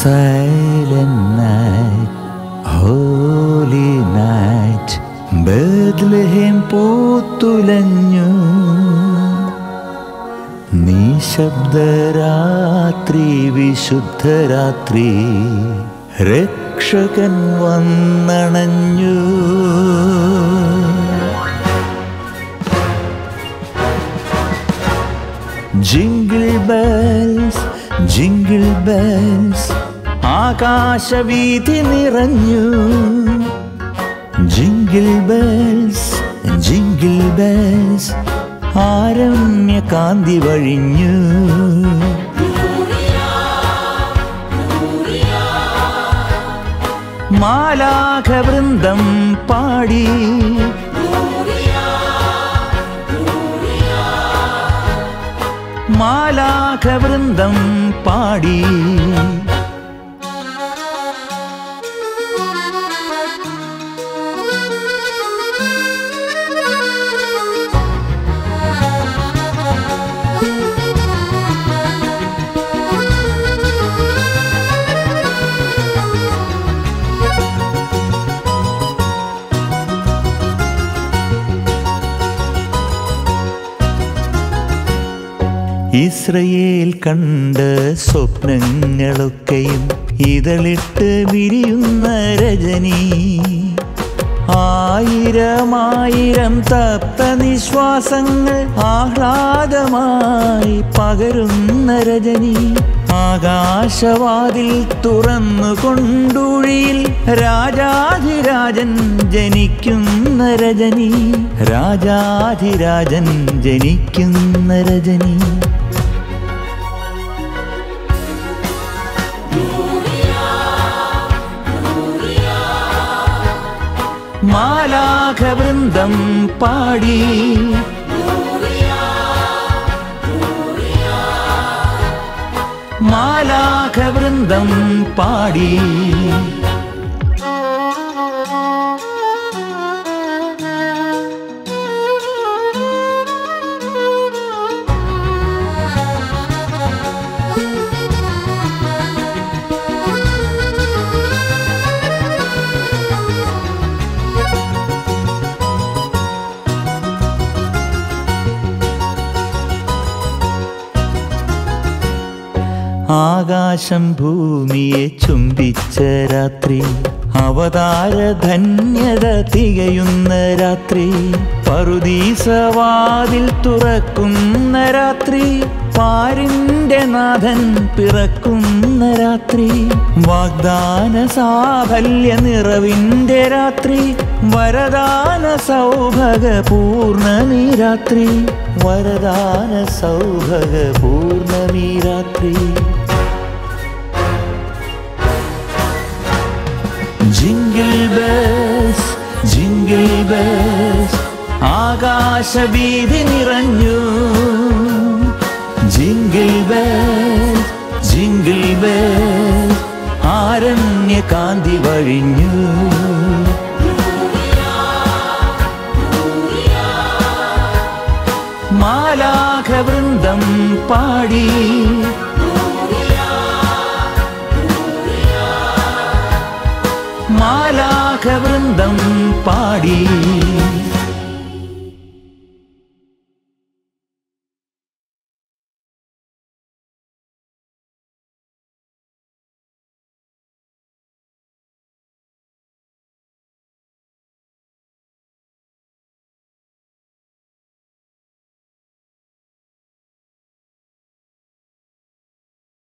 Silent night, holy night, Bethlehem പൂത്തുലഞ്ഞു നിശബ്ദരാത്രി വിശുദ്ധരാത്രി രക്ഷകൻ വന്നണഞ്ഞു ജിങ്കിൾ ബെൽസ് ജിങ്കിൾ ബെൽസ് ആകാശവീതി നിറഞ്ഞു ജിങ്കിൾ ബെൽസ് ജിങ്കിൾ ബെൽസ് ആരണ്യ കാന്തി വഴിഞ്ഞു മാലാഘവൃന്ദം പാടി മാലാഘവൃന്ദം പാടി ഇസ്രയേൽ കണ്ട സ്വപ്നങ്ങളൊക്കെയും ഇതളിട്ട് വിരിയുന്ന രജനി ആയിരമായിരം തപ്ത നിശ്വാസങ്ങൾ ആഹ്ലാദമായി പകരുന്ന രജനി ആകാശവാതിൽ തുറന്നു കൊണ്ടുഴിയിൽ രാജാധിരാജൻ ജനിക്കുന്ന രജനി രാജാധിരാജൻ ജനിക്കുന്ന രജനി മാലാഘവൃന്ദം പാടി മാലാഘവൃന്ദം പാടി ആകാശം ഭൂമിയെ ചുംബിച്ച രാത്രി അവതാര ധന്യത തികയുന്ന രാത്രി പറുദീസവാതിൽ തുറക്കുന്ന രാത്രി പാരിന്റെ നാഥൻ പിറക്കുന്ന രാത്രി വാഗ്ദാന സാഫല്യ നിറവിന്റെ രാത്രി വരദാന സൗഭഗ പൂർണ്ണമി രാത്രി വരദാന സൗഭഗ പൂർണ്ണമി രാത്രി ജിങ്കിൾ ബേസ് ജിങ്കിൾ ബേസ് ആകാശവീതി നിറഞ്ഞു ജിങ്കിൾ ബേസ് ജിങ്കിൾ ബേസ് ആരണ്യ കാന്തി വഴിഞ്ഞു മാലാഘവൃന്ദം പാടി മാലാഘവൃന്ദം പാടി